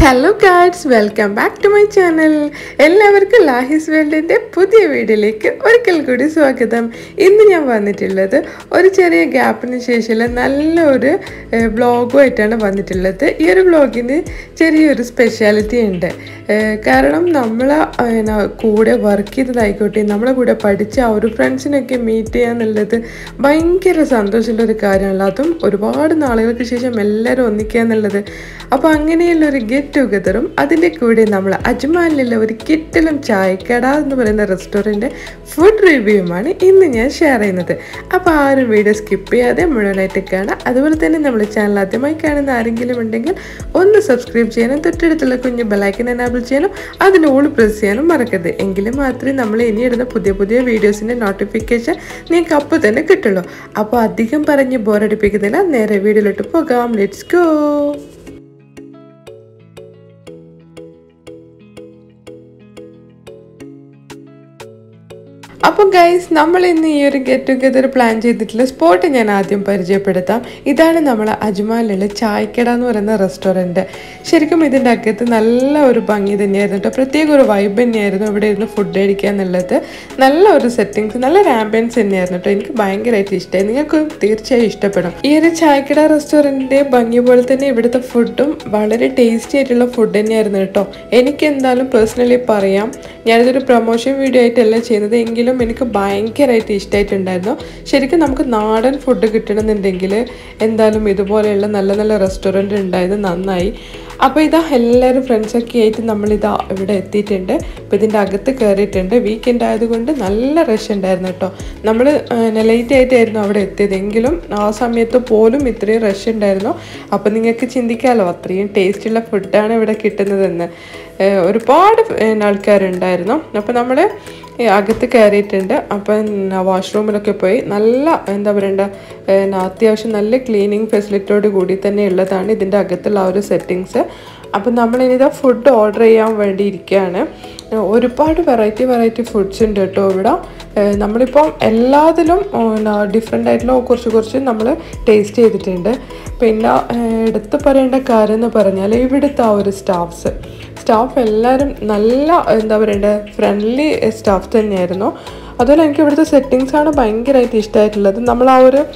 hello guys welcome back to my channel എല്ലാവർക്കും ലാഹിസ് വേൾഡിൻ്റെ പുതിയ വീഡിയോയിലേക്ക് ഒരിക്കൽ കൂടി സ്വാഗതം ഇന്ന് ഞാൻ വന്നിട്ടുള്ളത് ഒരു ചെറിയ ഗ്യാപ്പിന് ശേഷമുള്ള നല്ലൊരു വ്ളോഗുമായിട്ടാണ് വന്നിട്ടുള്ളത് ഈ ഒരു വ്ളോഗിന് ചെറിയൊരു സ്പെഷ്യാലിറ്റി ഉണ്ട് ഏഹ് കാരണം നമ്മൾ കൂടെ വർക്ക് ചെയ്തതായിക്കോട്ടെ നമ്മളെ കൂടെ പഠിച്ച ആ ഒരു ഫ്രണ്ട്സിനൊക്കെ മീറ്റ് ചെയ്യാന്നുള്ളത് ഭയങ്കര സന്തോഷമുള്ള ഒരു കാര്യമാണല്ലോ അതും ഒരുപാട് നാളുകൾക്ക് ശേഷം എല്ലാവരും ഒന്നിക്കുക എന്നുള്ളത് അപ്പോൾ അങ്ങനെയുള്ള ഒരു ഗെറ്റ് ടുഗദറും അതിൻ്റെ കൂടെ നമ്മൾ അജ്മാനിലുള്ള ഒരു കിറ്റലും ചായക്കട എന്ന് പറയുന്ന റെസ്റ്റോറൻറ്റ് ഫുഡ് റിവ്യൂമാണ് ഇന്ന് ഞാൻ ഷെയർ ചെയ്യുന്നത് അപ്പോൾ ആ ഒരു വീഡിയോ സ്കിപ്പ് ചെയ്യാതെ മുഴുവനായിട്ട് കാണാം അതുപോലെ തന്നെ നമ്മുടെ ചാനൽ ആദ്യമായി കാണുന്ന ആരെങ്കിലും ഉണ്ടെങ്കിൽ ഒന്ന് സബ്സ്ക്രൈബ് ചെയ്യാനും തൊട്ടടുത്തുള്ള കുഞ്ഞ് ബെലൈക്കൻ എനാബിൾ ചെയ്യാനും അതിൽ ഓൾ പ്രസ് ചെയ്യാനും മറക്കരുത് എങ്കിൽ മാത്രമേ നമ്മൾ ഇനി ഇടുന്ന പുതിയ പുതിയ വീഡിയോസിൻ്റെ നോട്ടിഫിക്കേഷൻ നിങ്ങൾക്ക് അപ്പോൾ തന്നെ കിട്ടുള്ളൂ അപ്പോൾ അധികം പറഞ്ഞ് ബോറടിപ്പിക്കുന്നില്ല നേരെ വീഡിയോയിലോട്ട് പോകാം ലെറ്റ്സ് ഗോ അപ്പം ഗൈസ് നമ്മൾ ഇന്ന് ഈ ഒരു ഗെറ്റ് ടുഗെദർ പ്ലാൻ ചെയ്തിട്ടുള്ള സ്പോട്ട് ഞാൻ ആദ്യം പരിചയപ്പെടുത്താം ഇതാണ് നമ്മൾ അജ്മാലിലുള്ള ചായക്കട എന്ന് പറയുന്ന റെസ്റ്റോറൻറ്റ് ശരിക്കും ഇതിൻ്റെ അകത്ത് നല്ല ഒരു ഭംഗി തന്നെയായിരുന്നു കേട്ടോ പ്രത്യേക ഒരു വൈബ് തന്നെയായിരുന്നു ഇവിടെ ഇരുന്ന് ഫുഡ് കഴിക്കുക എന്നുള്ളത് നല്ല ഒരു സെറ്റിങ്സ് നല്ലൊരു ആംബിയൻസ് തന്നെയായിരുന്നു കേട്ടോ എനിക്ക് ഭയങ്കരമായിട്ട് ഇഷ്ടമായി നിങ്ങൾക്ക് തീർച്ചയായും ഇഷ്ടപ്പെടും ഈ ഒരു ചായക്കട റെസ്റ്റോറൻറ്റിൻ്റെ ഭംഗി പോലെ തന്നെ ഇവിടുത്തെ ഫുഡും വളരെ ടേസ്റ്റി ആയിട്ടുള്ള ഫുഡ് തന്നെയായിരുന്നു കേട്ടോ എനിക്ക് എന്തായാലും പേഴ്സണലി പറയാം ഞാനിതൊരു പ്രൊമോഷൻ വീഡിയോ ആയിട്ടല്ല ചെയ്യുന്നത് എങ്കിലും എനിക്ക് ഭയങ്കരമായിട്ട് ഇഷ്ടമായിട്ടുണ്ടായിരുന്നു ശരിക്കും നമുക്ക് നാടൻ ഫുഡ് കിട്ടണമെന്നുണ്ടെങ്കിൽ എന്തായാലും ഇതുപോലെയുള്ള നല്ല നല്ല റെസ്റ്റോറൻറ്റ് ഉണ്ടായത് നന്നായി അപ്പോൾ ഇതാ എല്ലാവരും ഫ്രണ്ട്സൊക്കെ ആയിട്ട് നമ്മളിതാ ഇവിടെ എത്തിയിട്ടുണ്ട് അപ്പോൾ ഇതിൻ്റെ അകത്ത് കയറിയിട്ടുണ്ട് വീക്കെൻഡ് ആയതുകൊണ്ട് നല്ല റഷ് ഉണ്ടായിരുന്നു കേട്ടോ നമ്മൾ ലേറ്റ് ആയിട്ടായിരുന്നു അവിടെ എത്തിയതെങ്കിലും ആ സമയത്ത് പോലും ഇത്രയും റഷ് ഉണ്ടായിരുന്നു അപ്പോൾ നിങ്ങൾക്ക് ചിന്തിക്കാമല്ലോ അത്രയും ടേസ്റ്റുള്ള ഫുഡാണ് ഇവിടെ കിട്ടുന്നതെന്ന് ഏഹ് ഒരുപാട് ആൾക്കാരുണ്ടായിരുന്നു അപ്പോൾ നമ്മൾ അകത്ത് കയറിയിട്ടുണ്ട് അപ്പം വാഷ്റൂമിലൊക്കെ പോയി നല്ല എന്താ പറയണ്ട ഏഹ് അത്യാവശ്യം നല്ല ക്ലീനിങ് ഫെസിലിറ്റിയോട് കൂടി തന്നെ ഉള്ളതാണ് ഇതിൻ്റെ അകത്തുള്ള ആ ഒരു സെറ്റിങ്സ് അപ്പം നമ്മളിനിതാ ഫുഡ് ഓർഡർ ചെയ്യാൻ വേണ്ടി ഇരിക്കുകയാണ് ഒരുപാട് വെറൈറ്റി വെറൈറ്റി ഫുഡ്സ് ഉണ്ട് കേട്ടോ ഇവിടെ ഏഹ് നമ്മളിപ്പം എല്ലാത്തിലും ഡിഫറെൻ്റ് ആയിട്ടുള്ള കുറച്ച് കുറച്ച് നമ്മൾ ടേസ്റ്റ് ചെയ്തിട്ടുണ്ട് പിന്നെ ഏഹ് എടുത്ത് പറയേണ്ട കാര്യം എന്ന് പറഞ്ഞാൽ ഇവിടുത്തെ ആ ഒരു സ്റ്റാഫ്സ് സ്റ്റാഫ് എല്ലാവരും നല്ല എന്താ പറയണ്ടേ ഫ്രണ്ട്ലി സ്റ്റാഫ് തന്നെയായിരുന്നു അതുപോലെ എനിക്ക് ഇവിടുത്തെ സെറ്റിങ്സ് ആണ് ഭയങ്കരമായിട്ട് ഇഷ്ടമായിട്ടുള്ളത് നമ്മൾ ആ ഒരു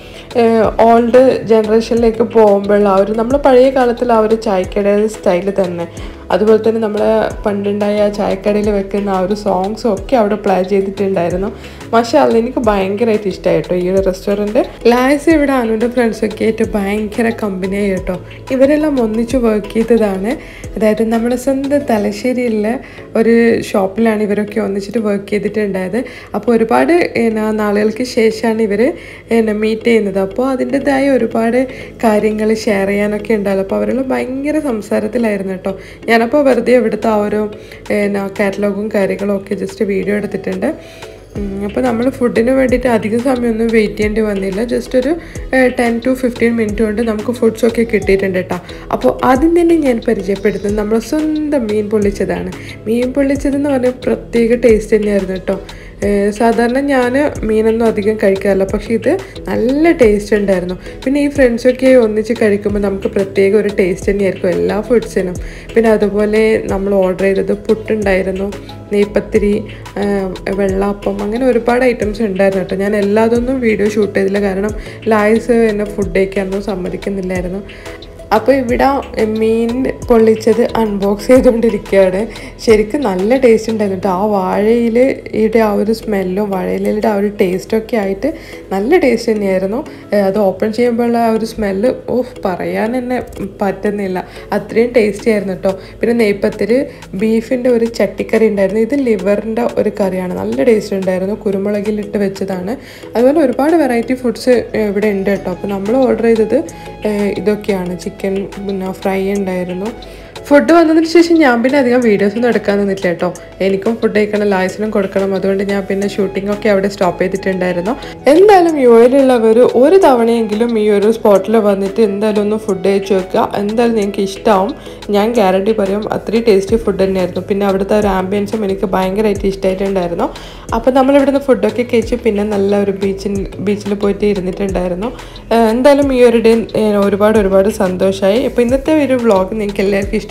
ഓൾഡ് ജനറേഷനിലേക്ക് പോകുമ്പോൾ ആ ഒരു നമ്മൾ പഴയ കാലത്തിൽ ആ ഒരു ചായക്കടയുടെ സ്റ്റൈൽ തന്നെ അതുപോലെ തന്നെ നമ്മൾ പണ്ടുണ്ടായ ചായക്കടയിൽ വെക്കുന്ന ആ ഒരു സോങ്സും ഒക്കെ അവിടെ പ്ലേ ചെയ്തിട്ടുണ്ടായിരുന്നു മഷാല്ല എനിക്ക് ഭയങ്കരമായിട്ട് ഇഷ്ടമായി കേട്ടോ ഈ ഒരു റെസ്റ്റോറൻറ്റ് ലായസ് ഇവിടെ അനുവിൻ്റെ ഫ്രണ്ട്സൊക്കെ ആയിട്ട് ഭയങ്കര കമ്പനിയായി കേട്ടോ ഇവരെല്ലാം ഒന്നിച്ച് വർക്ക് ചെയ്തതാണ് അതായത് നമ്മുടെ സ്വന്തം തലശ്ശേരിയിലെ ഒരു ഷോപ്പിലാണ് ഇവരൊക്കെ ഒന്നിച്ചിട്ട് വർക്ക് ചെയ്തിട്ടുണ്ടായത് അപ്പോൾ ഒരുപാട് എന്നാ നാളുകൾക്ക് ശേഷമാണ് ഇവർ എന്നെ മീറ്റ് ചെയ്യുന്നത് അപ്പോൾ അതിൻ്റെതായ ഒരുപാട് കാര്യങ്ങൾ ഷെയർ ചെയ്യാനൊക്കെ ഉണ്ടായിരുന്നു അപ്പോൾ അവരെല്ലാം ഭയങ്കര സംസാരത്തിലായിരുന്നു കേട്ടോ ഞാനപ്പോൾ വെറുതെ ഇവിടുത്തെ ആ ഒരു എന്നാ കാറ്റലോഗും കാര്യങ്ങളും ഒക്കെ ജസ്റ്റ് വീഡിയോ എടുത്തിട്ടുണ്ട് അപ്പോൾ നമ്മൾ ഫുഡിന് വേണ്ടിയിട്ട് അധികം സമയമൊന്നും വെയിറ്റ് ചെയ്യേണ്ടി വന്നില്ല ജസ്റ്റ് ഒരു ടെൻ ടു ഫിഫ്റ്റീൻ മിനിറ്റ് കൊണ്ട് നമുക്ക് ഫുഡ്സൊക്കെ കിട്ടിയിട്ടുണ്ട് കേട്ടോ അപ്പോൾ ആദ്യം തന്നെ ഞാൻ പരിചയപ്പെടുത്തുന്നത് നമ്മൾ സ്വന്തം മീൻ പൊള്ളിച്ചതാണ് മീൻ പൊള്ളിച്ചതെന്ന് പറഞ്ഞാൽ പ്രത്യേക ടേസ്റ്റ് തന്നെയായിരുന്നു കേട്ടോ സാധാരണ ഞാൻ മീനൊന്നും അധികം കഴിക്കാറില്ല പക്ഷേ ഇത് നല്ല ടേസ്റ്റ് ഉണ്ടായിരുന്നു പിന്നെ ഈ ഫ്രണ്ട്സൊക്കെ ഒന്നിച്ച് കഴിക്കുമ്പോൾ നമുക്ക് പ്രത്യേക ഒരു ടേസ്റ്റ് തന്നെയായിരിക്കും എല്ലാ ഫുഡ്സിനും പിന്നെ അതുപോലെ നമ്മൾ ഓർഡർ ചെയ്തത് പുട്ടുണ്ടായിരുന്നു നെയ്പ്പത്തിരി വെള്ളാപ്പം അങ്ങനെ ഒരുപാട് ഐറ്റംസ് ഉണ്ടായിരുന്നു കേട്ടോ ഞാൻ എല്ലാതൊന്നും വീഡിയോ ഷൂട്ട് ചെയ്തില്ല കാരണം ലായ്സ് എന്നെ ഫുഡ് കഴിക്കാനൊന്നും സമ്മതിക്കുന്നില്ലായിരുന്നു അപ്പോൾ ഇവിടെ മീൻ പൊള്ളിച്ചത് അൺബോക്സ് ചെയ്തുകൊണ്ടിരിക്കുകയാണ് ശരിക്കും നല്ല ടേസ്റ്റ് ഉണ്ടായിരുന്നു കേട്ടോ ആ വാഴയിലയുടെ ആ ഒരു സ്മെല്ലും വാഴയിലയുടെ ആ ഒരു ടേസ്റ്റൊക്കെ ആയിട്ട് നല്ല ടേസ്റ്റ് തന്നെയായിരുന്നു അത് ഓപ്പൺ ചെയ്യുമ്പോഴുള്ള ആ ഒരു സ്മെല്ല് ഓഫ് പറയാൻ തന്നെ പറ്റുന്നില്ല അത്രയും ടേസ്റ്റി ആയിരുന്നു കേട്ടോ പിന്നെ നെയ്പ്പത്തിൽ ബീഫിൻ്റെ ഒരു ചട്ടിക്കറി ഉണ്ടായിരുന്നു ഇത് ലിവറിൻ്റെ ഒരു കറിയാണ് നല്ല ടേസ്റ്റ് ഉണ്ടായിരുന്നു കുരുമുളകിലിട്ട് വെച്ചതാണ് അതുപോലെ ഒരുപാട് വെറൈറ്റി ഫുഡ്സ് ഇവിടെ ഉണ്ട് കേട്ടോ അപ്പോൾ നമ്മൾ ഓർഡർ ചെയ്തത് ഇതൊക്കെയാണ് ചിക്കൻ പിന്നെ ഫ്രൈ ഉണ്ടായിരുന്നു ഫുഡ് വന്നതിന് ശേഷം ഞാൻ പിന്നെ അധികം വീഡിയോസ് ഒന്നും എടുക്കാൻ നിന്നില്ല കേട്ടോ എനിക്കും ഫുഡ് കഴിക്കണം ലായ്സിനും കൊടുക്കണം അതുകൊണ്ട് ഞാൻ പിന്നെ ഷൂട്ടിംഗ് ഒക്കെ അവിടെ സ്റ്റോപ്പ് ചെയ്തിട്ടുണ്ടായിരുന്നു എന്തായാലും യു എയിലുള്ളവർ ഒരു തവണയെങ്കിലും ഈ ഒരു സ്പോട്ടിൽ വന്നിട്ട് എന്തായാലും ഒന്ന് ഫുഡ് കഴിച്ചു വെക്കുക എന്തായാലും നിങ്ങൾക്ക് ഇഷ്ടമാവും ഞാൻ ഗ്യാരണ്ടി പറയും അത്രയും ടേസ്റ്റി ഫുഡ് തന്നെയായിരുന്നു പിന്നെ അവിടുത്തെ ഒരു ആംബിയൻസും എനിക്ക് ഭയങ്കരമായിട്ട് ഇഷ്ടമായിട്ടുണ്ടായിരുന്നു അപ്പോൾ നമ്മളിവിടുന്ന് ഫുഡൊക്കെ കഴിച്ച് പിന്നെ നല്ല ഒരു ബീച്ചിൽ ബീച്ചിൽ പോയിട്ട് ഇരുന്നിട്ടുണ്ടായിരുന്നു എന്തായാലും ഈ ഒരു ഡേ ഒരുപാട് ഒരുപാട് സന്തോഷമായി അപ്പോൾ ഇന്നത്തെ ഒരു വ്ളോഗ് നിങ്ങൾക്ക് എല്ലാവർക്കും ഇഷ്ടമായി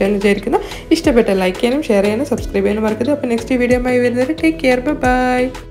ഇഷ്ടമെന്ന് വിചാരിക്കുന്നു ഇഷ്ടപ്പെട്ട ലൈക്ക് ചെയ്യാനും ഷെയർ ചെയ്യാനും സബ്സ്ക്രൈബ് ചെയ്യാനും മറക്കരുത് അപ്പോൾ നെക്സ്റ്റ് വീഡിയോ ആയി വരുന്നത് ടേക്ക് കെയർ ബൈ